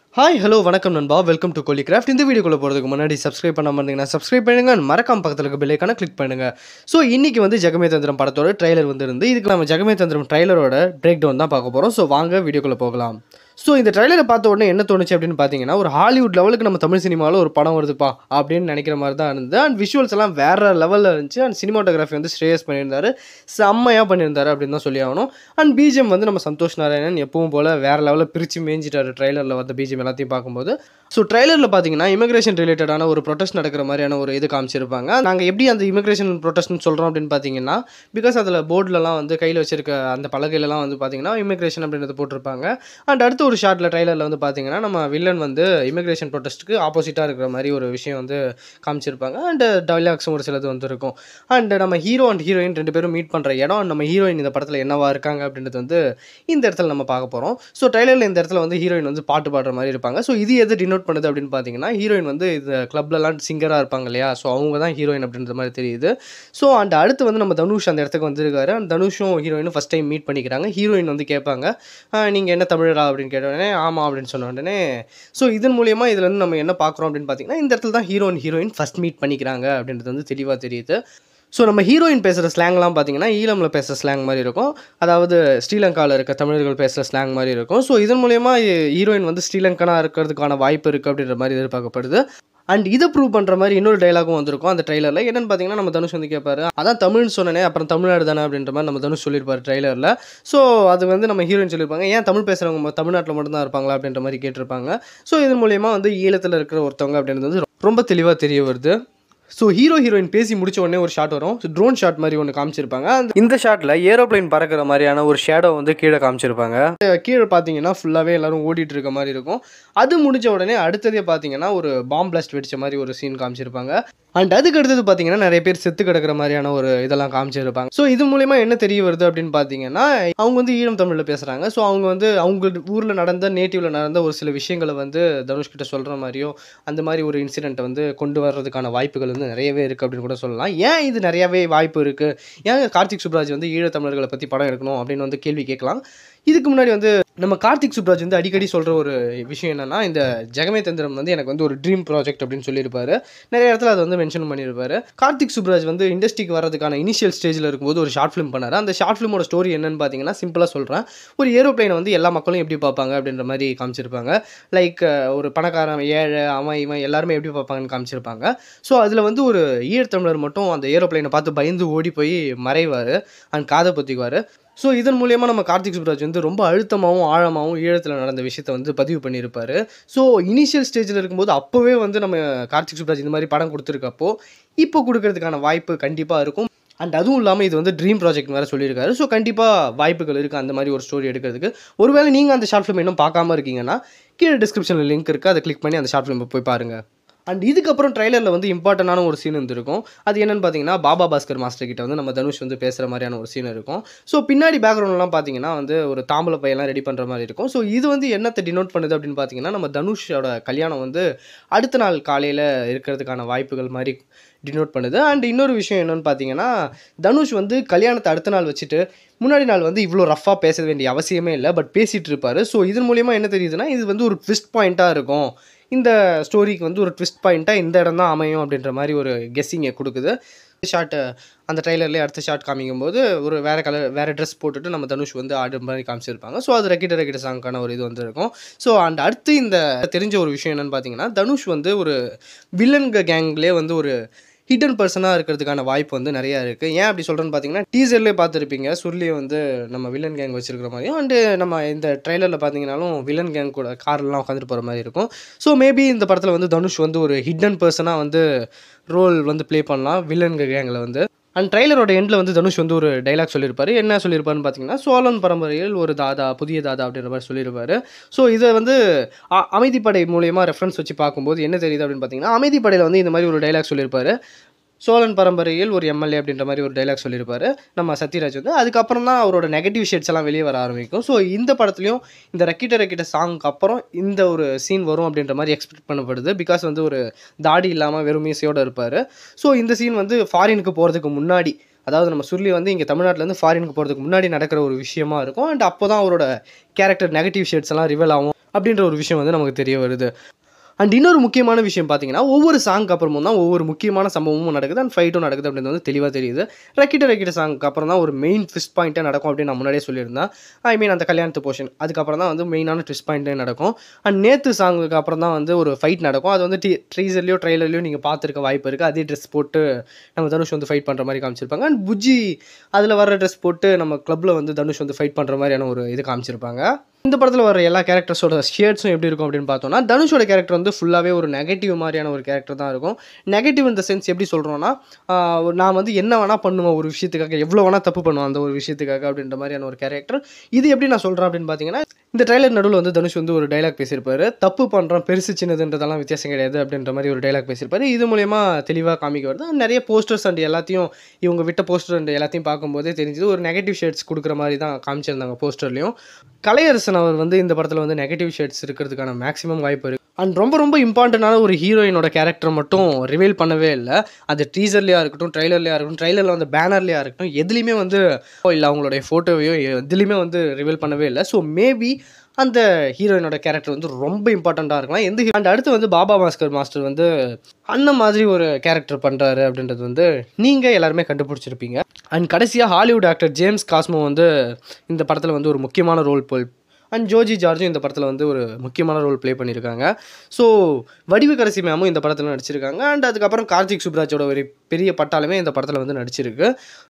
hi hello வணக்கம் நண்பா welcome to Kohli craft இந்த வீடியோக்குள்ள போகிறதுக்கு முன்னாடி சப்ஸ்கிரைப் பண்ணாம இருந்தீங்கன்னா சப்ஸ்கிரைப் பண்ணுங்க and மறக்காம பக்கத்தில் இருக்க பெல்லைக்கான கிளிக் பண்ணுங்க ஸோ இன்னைக்கு வந்து ஜெகமே தந்திரம் படத்தோட ட்ரைலர் வந்து இருந்து இதுக்கு நம்ம ஜெகமே தந்திரம் ட்ரைலரோட பிரேக் டவுன் தான் பார்க்க போகிறோம் ஸோ வாங்க வீடியோக்குள்ள போகலாம் ஸோ இந்த ட்ரைலரை பார்த்த உடனே என்ன தோணுச்சு அப்படின்னு பார்த்தீங்கன்னா ஒரு ஹாலிவுட் லெவலுக்கு நம்ம தமிழ் சினிமாவில் ஒரு படம் வருதுப்பா அப்படின்னு நினைக்கிற மாதிரி தான் இருந்தது அண்ட் விஷுவல்ஸ் எல்லாம் வேற லெவலில் இருந்துச்சு அண்ட் சினிமாட்டோகிராஃபி வந்து ஸ்ரேயஸ் பண்ணியிருந்தாரு செம்மையாக பண்ணியிருந்தாரு அப்படின்னு தான் சொல்லி ஆகணும் அண்ட் பிஜிஎம் வந்து நம்ம சந்தோஷ் நாராயணன் எப்பவும் போல் வேற லெவலில் பிரித்து மேய்ஞ்சிட்டாரு ட்ரைலரில் வந்த பிஜிஎம் எல்லாத்தையும் பார்க்கும்போது ஸோ ட்ரைலரில் பார்த்தீங்கன்னா இமிகிரேஷன் ரிலேட்டடான ஒரு ப்ரொடெஸ்ட் நடக்கிற மாதிரியான ஒரு இது காமிச்சிருப்பாங்க நாங்கள் எப்படி அந்த இமிகிரேஷன் ப்ரொடெஸ்ட்னு சொல்கிறோம் அப்படின்னு பார்த்தீங்கன்னா பிகாஸ் அதில் போர்டிலலாம் வந்து கையில் வச்சிருக்க அந்த பலகையிலலாம் வந்து பார்த்தீங்கன்னா இமிகிரேஷன் அப்படின்றத போட்டிருப்பாங்க அண்ட் அடுத்த ஒரு ஷார்ட்டில் ட்ரைலரில் வந்து பார்த்தீங்கன்னா நம்ம வில்லன் வந்து இமிகிரேஷன் ப்ரொடெஸ்ட்டுக்கு ஆப்போசிட்டாக இருக்கிற மாதிரி ஒரு விஷயம் வந்து காமிச்சிருப்பாங்க அண்ட் டைலாக்ஸும் ஒரு சிலது வந்து இருக்கும் அண்ட் நம்ம ஹீரோ அண்ட் ஹீரோயின் ரெண்டு பேரும் மீட் பண்ணுற இடம் and நம்ம ஹீரோயின் இந்த படத்தில் என்னவா இருக்காங்க அப்படின்றது வந்து இந்த இடத்துல நம்ம பார்க்க போகிறோம் ஸோ ட்ரைலரில் இந்த இடத்துல வந்து ஹீரோயின் வந்து பாட்டு பாடுற மாதிரி இருப்பாங்க ஸோ இது எது டினோட் பண்ணுது அப்படின்னு பார்த்தீங்கன்னா ஹீரோயின் வந்து இந்த கிளப்லலாம் சிங்கராக இருப்பாங்க இல்லையா ஸோ அவங்க தான் ஹீரோயின் அப்படின்ற மாதிரி தெரியுது ஸோ அண்ட் அடுத்து வந்து நம்ம தனுஷ் அந்த இடத்துக்கு வந்திருக்காரு அந்த தனுஷும் ஹீரோயினும் ஃபஸ்ட் டைம் மீட் பண்ணிக்கிறாங்க ஹீரோயின் வந்து கேட்பாங்க நீங்கள் என்ன தமிழரா அப்படின்னு கேட்ட உடனே ஆமாம் அப்படின்னு சொன்ன உடனே ஸோ இதன் மூலியமா இதுல இருந்து நம்ம என்ன பார்க்குறோம் அப்படின்னு பார்த்தீங்கன்னா இந்த இடத்துல தான் hero and heroine first meet பண்ணிக்கிறாங்க அப்படின்றது வந்து தெளிவாக தெரியுது ஸோ நம்ம ஹீரோயின் பேசுகிற ஸ்லாங்லாம் பார்த்தீங்கன்னா ஈழமில் பேசுகிற ஸ்லாங் மாதிரி இருக்கும் அதாவது ஸ்ரீலங்காவில் இருக்க தமிழர்கள் பேசுகிற ஸ்லாங் மாதிரி இருக்கும் ஸோ இதன் மூலயமா ஹீரோயின் வந்து ஸ்ரீலங்கனாக இருக்கிறதுக்கான வாய்ப்பு இருக்குது அப்படின்ற மாதிரி எதிர்பார்க்கப்படுது அண்ட் இதை ப்ரூவ் பண்ணுற மாதிரி இன்னொரு டைலாகும் வந்திருக்கும் அந்த ட்ரைலரில் என்னென்னு பார்த்தீங்கன்னா நம்ம தனுஷ் வந்து கேட்பாரு அதான் தமிழ்னு சொன்னனே அப்புறம் தமிழ்நாடு தானே அப்படின்ற மாதிரி நம்ம தனுஷ் சொல்லியிருப்பார் ட்ரைலரில் ஸோ அது வந்து நம்ம ஹீரோயின் சொல்லியிருப்பாங்க ஏன் தமிழ் பேசுகிறவங்க தமிழ்நாட்டில் மட்டும்தான் இருப்பாங்களா அப்படின்ற மாதிரி கேட்டிருப்பாங்க ஸோ இதன் மூலயமா வந்து ஈழத்தில் இருக்கிற ஒருத்தவங்க அப்படின்றது வந்து ரொம்ப தெளிவாக தெரிய வருது ஸோ ஹீரோ ஹீரோயின் பேசி முடிச்ச உடனே ஒரு ஷாட் வரும் ட்ரோன் ஷாட் மாதிரி ஒன்று காமிச்சிருப்பாங்க அந்த இந்த ஷாட்டில் ஏரோப்ளைன் பறக்கிற மாதிரியான ஒரு ஷேடோ வந்து கீழே காமிச்சிருப்பாங்க கீழே பார்த்தீங்கன்னா ஃபுல்லாகவே எல்லாரும் ஓடிட்டு இருக்க மாதிரி இருக்கும் அது முடிஞ்ச உடனே அடுத்ததே பார்த்தீங்கன்னா ஒரு பாம் பிளாஸ்ட் வெடிச்ச மாதிரி ஒரு சீன் காமிச்சிருப்பாங்க அண்ட் அதுக்கு அடுத்தது பார்த்தீங்கன்னா நிறைய பேர் செத்து கிடக்கிற மாதிரியான ஒரு இதெல்லாம் காமிச்சிருப்பாங்க ஸோ இது மூலயமா என்ன தெரிய வருது அப்படின்னு பார்த்தீங்கன்னா அவங்க வந்து ஈழம் தமிழில் பேசுகிறாங்க ஸோ அவங்க வந்து அவங்க ஊரில் நடந்த நேட்டிவில் நடந்த ஒரு சில விஷயங்களை வந்து தனுஷ் கிட்ட சொல்கிற மாதிரியோ அந்த மாதிரி ஒரு இன்சிடென்ட்டை வந்து கொண்டு வர்றதுக்கான வாய்ப்புகள் வந்து நிறையவே இருக்குது அப்படின்னு கூட சொல்லலாம் ஏன் இது நிறையவே வாய்ப்பு இருக்குது ஏன் கார்த்திக் சுப்ராஜ் வந்து ஈழத்தமிழர்களை பற்றி படம் எடுக்கணும் அப்படின்னு வந்து கேள்வி கேட்கலாம் இதுக்கு முன்னாடி வந்து நம்ம கார்த்திக் சுப்ராஜ் வந்து அடிக்கடி சொல்கிற ஒரு விஷயம் என்னென்னா இந்த ஜெகமே தந்திரம் வந்து எனக்கு வந்து ஒரு ட்ரீம் ப்ராஜெக்ட் அப்படின்னு சொல்லியிருப்பாரு நிறைய இடத்துல அதை வந்து மென்ஷன் பண்ணியிருப்பாரு கார்த்திக் சுப்ராஜ் வந்து இண்டஸ்ட்ரிக்கு வரதுக்கான இனிஷியல் ஸ்டேஜில் இருக்கும்போது ஒரு ஷார்ட் ஃபிலிம் பண்ணார் அந்த ஷார்ட் ஃபிலிமோட ஸ்டோரி என்னன்னு பார்த்தீங்கன்னா சிம்பிளாக சொல்கிறேன் ஒரு ஏரோப்ளைனை வந்து எல்லா மக்களும் எப்படி பார்ப்பாங்க அப்படின்ற மாதிரி காமிச்சிருப்பாங்க லைக் ஒரு பணக்காரன் ஏழை அவன் இவன் எல்லாருமே எப்படி பார்ப்பாங்கன்னு காமிச்சிருப்பாங்க ஸோ அதில் வந்து ஒரு ஈழத்தமிழர் மட்டும் அந்த ஏரோப்ளைனை பார்த்து பயந்து ஓடி போய் மறைவார் அண்ட் காதை பொத்திக்குவார் ஸோ இதன் மூலியமாக நம்ம கார்த்திக் சுப்ராஜ் வந்து ரொம்ப அழுத்தமாகவும் ஆழமாகவும் ஈழத்தில் நடந்த விஷயத்தை வந்து பதிவு பண்ணியிருப்பாரு ஸோ இனிஷியல் ஸ்டேஜில் இருக்கும்போது அப்போவே வந்து நம்ம கார்த்திக் சுப்ராஜ் இந்த மாதிரி படம் கொடுத்துருக்கப்போ இப்போ கொடுக்கறதுக்கான வாய்ப்பு கண்டிப்பாக இருக்கும் அண்ட் அதுவும் இல்லாமல் இது வந்து ட்ரீம் ப்ராஜெக்ட் வேறு சொல்லியிருக்காரு ஸோ கண்டிப்பாக வாய்ப்புகள் இருக்குது அந்த மாதிரி ஒரு ஸ்டோரி எடுக்கிறதுக்கு ஒருவேளை நீங்கள் அந்த ஷார்ட் ஃபிலிம் இன்னும் பார்க்காம இருக்கீங்கன்னா கீழே டிஸ்கிரிப்ஷனில் லிங்க் இருக்குது அதை கிளிக் பண்ணி அந்த ஷார்ட் ஃபிலிமை போய் பாருங்கள் அண்ட் இதுக்கப்புறம் ட்ரைலரில் வந்து இம்பார்ட்டண்டான ஒரு சீன் இருந்திருக்கும் அது என்னென்னு பார்த்தீங்கன்னா பாபா பாஸ்கர் மாஸ்டர் கிட்ட வந்து நம்ம தனுஷ் வந்து பேசுகிற மாதிரியான ஒரு சீன் இருக்கும் ஸோ பின்னாடி பேக்ரவுண்ட்லாம் பார்த்தீங்கன்னா வந்து ஒரு தாம்பல பையெல்லாம் ரெடி பண்ணுற மாதிரி இருக்கும் ஸோ இது வந்து என்னத்தை டினோட் பண்ணுது அப்படின்னு பார்த்தீங்கன்னா நம்ம தனுஷோட கல்யாணம் வந்து அடுத்த நாள் காலையில் இருக்கிறதுக்கான வாய்ப்புகள் மாதிரி டினோட் பண்ணுது அண்ட் இன்னொரு விஷயம் என்னென்னு பார்த்தீங்கன்னா தனுஷ் வந்து கல்யாணத்தை அடுத்த நாள் வச்சுட்டு முன்னாடி நாள் வந்து இவ்வளோ ரஃபாக பேச வேண்டிய அவசியமே இல்லை பட் பேசிகிட்டு இருப்பார் ஸோ இதன் மூலியமாக என்ன தெரியுதுன்னா இது வந்து ஒரு ட்விஸ்ட் பாயிண்ட்டாக இருக்கும் இந்த ஸ்டோரிக்கு வந்து ஒரு ட்விஸ்ட் பாயிண்ட்டாக இந்த இடம் தான் அமையும் அப்படின்ற மாதிரி ஒரு கெஸ்ஸிங்கை கொடுக்குது ஷார்ட்டு அந்த ட்ரைலர்லேயே அடுத்த ஷார்ட் காமிக்கும்போது ஒரு வேறு கலர் வேறு ட்ரெஸ் போட்டுட்டு நம்ம தனுஷ் வந்து ஆடுற மாதிரி காமிச்சிருப்பாங்க ஸோ அது ரெக்கிட்ட ரெக்கிட்ட சாங்க்கான ஒரு இது வந்துருக்கும் ஸோ அண்ட் அடுத்து இந்த தெரிஞ்ச ஒரு விஷயம் என்னென்னு பார்த்தீங்கன்னா தனுஷ் வந்து ஒரு வில்லன்க கேங்லேயே வந்து ஒரு ஹிடன் பர்சனாக இருக்கிறதுக்கான வாய்ப்பு வந்து நிறையா இருக்குது ஏன் அப்படி சொல்கிறேன்னு பார்த்தீங்கன்னா டீசர்லேயே பார்த்துருப்பீங்க சுருளியை வந்து நம்ம வில்லன் கேங் வச்சிருக்கிற மாதிரியும் அண்டு நம்ம இந்த ட்ரைலரில் பார்த்தீங்கன்னாலும் வில்லன் கேங் கூட கார்லாம் உட்காந்துட்டு போகிற மாதிரி இருக்கும் ஸோ மேபி இந்த படத்தில் வந்து தனுஷ் வந்து ஒரு ஹிடன் பர்சனாக வந்து ரோல் வந்து ப்ளே பண்ணலாம் வில்லன் கேங்கில் வந்து அண்ட் ட்ரைலரோட எண்டில் வந்து தனுஷ் வந்து ஒரு டைலாக் சொல்லியிருப்பாரு என்ன சொல்லியிருப்பாருன்னு பார்த்தீங்கன்னா சோழன் பரம்பரையில் ஒரு தாதா புதிய தாதா அப்படின்ற மாதிரி சொல்லியிருப்பாரு ஸோ இதை வந்து அ- அமைதிப்படை மூலியமாக ரெஃபரன்ஸ் வச்சு பார்க்கும்போது என்ன தெரியுது அப்படின்னு பார்த்தீங்கன்னா அமைதிப்படையில் வந்து இந்த மாதிரி ஒரு டைலாக் சொல்லியிருப்பாரு சோழன் பரம்பரையில் ஒரு எம்எல்ஏ அப்படின்ற மாதிரி ஒரு டைலாக் சொல்லியிருப்பாரு நம்ம சத்யராஜ் வந்து அதுக்கப்புறம் தான் அவரோட நெகட்டிவ் ஷேட்ஸ் எல்லாம் வெளியே வர ஆரம்பிக்கும் ஸோ இந்த படத்துலையும் இந்த ரெக்கிட்ட ரெக்கிட்ட சாங்க்கு அப்புறம் இந்த ஒரு சீன் வரும் அப்படின்ற மாதிரி எக்ஸ்பெக்ட் பண்ணப்படுது பிகாஸ் வந்து ஒரு தாடி இல்லாமல் வெறும் மீசையோடு இருப்பார் ஸோ இந்த சீன் வந்து ஃபாரினுக்கு போகிறதுக்கு முன்னாடி அதாவது நம்ம சுருளி வந்து இங்கே தமிழ்நாட்டிலேருந்து ஃபாரினுக்கு போகிறதுக்கு முன்னாடி நடக்கிற ஒரு விஷயமா இருக்கும் அண்ட் அப்போ தான் அவரோட கேரக்டர் நெகட்டிவ் ஷேட்ஸ் எல்லாம் ரிவல் ஆகும் அப்படின்ற ஒரு விஷயம் வந்து நமக்கு தெரிய வருது அண்ட் இன்னொரு முக்கியமான விஷயம் பார்த்தீங்கன்னா ஒவ்வொரு சாங்க்கு அப்புறமும் தான் ஒவ்வொரு முக்கியமான சம்பவமும் நடக்குது அண்ட் ஃபைட்டும் நடக்குது அப்படின்றது வந்து தெளிவாக தெரியுது ரக்கிட்ட ரக்கிட்ட சாங்க்கு அப்புறம் தான் ஒரு மெயின் ட்விஸ்ட் பாயிண்ட்டே நடக்கும் அப்படின்னு நான் முன்னாடியே சொல்லியிருந்தேன் ஐ மீன் அந்த கல்யாணத்து போர்ஷன் அதுக்கப்புறம் தான் வந்து மெயினான ட்விஸ்ட் பாயிண்ட்டே நடக்கும் அண்ட் நேற்று சாங்குக்கு அப்புறம் தான் வந்து ஒரு ஃபைட் நடக்கும் அது வந்து டி ட்ரீசர்லையோ ட்ரெய்லர்லையோ நீங்கள் பார்த்துருக்க வாய்ப்பு இருக்குது அதே ட்ரெஸ் போட்டு நம்ம தனுஷ் வந்து ஃபைட் பண்ணுற மாதிரி காமிச்சிருப்பாங்க அண்ட் புஜ்ஜி அதில் வர ட்ரெஸ் போட்டு நம்ம கிளப்பில் வந்து தனுஷ் வந்து ஃபைட் பண்ணுற மாதிரியான ஒரு இது காமிச்சிருப்பாங்க இந்த படத்தில் வர எல்லா கேரக்டர்ஸோட ஷேட்ஸும் எப்படி இருக்கும் அப்படின்னு பார்த்தோம்னா தனுஷோட கேரக்டர் வந்து ஃபுல்லாகவே ஒரு நெகட்டிவ் மாதிரியான ஒரு கேரக்டர் தான் இருக்கும் நெகட்டிவ் இந்த சென்ஸ் எப்படி சொல்கிறோன்னா நான் வந்து என்ன வேணால் பண்ணுவேன் ஒரு விஷயத்துக்காக எவ்வளோ வேணால் தப்பு பண்ணுவேன் அந்த ஒரு விஷயத்துக்காக அப்படின்ற மாதிரியான ஒரு கேரக்டர் இது எப்படி நான் சொல்கிறேன் அப்படின்னு பார்த்தீங்கன்னா இந்த ட்ரைலர் நடுவில் வந்து தனுஷ் வந்து ஒரு டைலாக் பேசியிருப்பாரு தப்பு பண்ணுறோம் பெருசு சின்னதுன்றதெல்லாம் வித்தியாசம் கிடையாது அப்படின்ற மாதிரி ஒரு டைலாக் பேசியிருப்பாரு இது மூலயமா தெளிவாக காமிக்க வருது And நிறைய போஸ்டர்ஸ் அண்ட் எல்லாத்தையும் இவங்க விட்ட போஸ்டர் அண்ட் எல்லாத்தையும் பார்க்கும்போதே தெரிஞ்சது ஒரு நெகட்டிவ் ஷேட்ஸ் கொடுக்குற மாதிரி தான் காமிச்சிருந்தாங்க போஸ்டர்லையும் கலையரசன் அவர் வந்து இந்த படத்தில் வந்து நெகட்டிவ் ஷேட்ஸ் இருக்கிறதுக்கான மேக்ஸிமம் வாய்ப்பு இருக்குது அண்ட் ரொம்ப ரொம்ப இம்பார்ட்டண்டான ஒரு ஹீரோயினோட கேரக்டர் மட்டும் ரிவீல் பண்ணவே இல்லை அது டீசர்லையாக இருக்கட்டும் ட்ரைலர்லையாக இருக்கட்டும் ட்ரைலரில் வந்து பேனர்லையாக இருக்கட்டும் எதுலேயுமே வந்து இல்லை அவங்களுடைய ஃபோட்டோவையோ எதுலேயுமே வந்து ரிவீல் பண்ணவே இல்லை ஸோ மேபி அந்த ஹீரோயினோட கேரக்டர் வந்து ரொம்ப இம்பார்ட்டண்ட்டாக இருக்கலாம் எந்த அண்ட் அடுத்து வந்து பாபா மாஸ்கர் மாஸ்டர் வந்து அண்ணன் மாதிரி ஒரு கேரக்டர் பண்ணுறாரு அப்படின்றது வந்து நீங்கள் எல்லாருமே கண்டுபிடிச்சிருப்பீங்க அண்ட் கடைசியாக ஹாலிவுட் ஆக்டர் ஜேம்ஸ் காஸ்மோ வந்து இந்த படத்தில் வந்து ஒரு முக்கியமான ரோல் போல் அண்ட் ஜோஜி ஜார்ஜும் இந்த படத்தில் வந்து ஒரு முக்கியமான ரோல் ப்ளே பண்ணியிருக்காங்க ஸோ வடிவு கரசி மேமும் இந்த படத்தில் நடிச்சிருக்காங்க அண்ட் அதுக்கப்புறம் கார்த்திக் சுப்ராஜோட ஒரு பெரிய பட்டாலுமே இந்த படத்தில் வந்து நடிச்சிருக்கு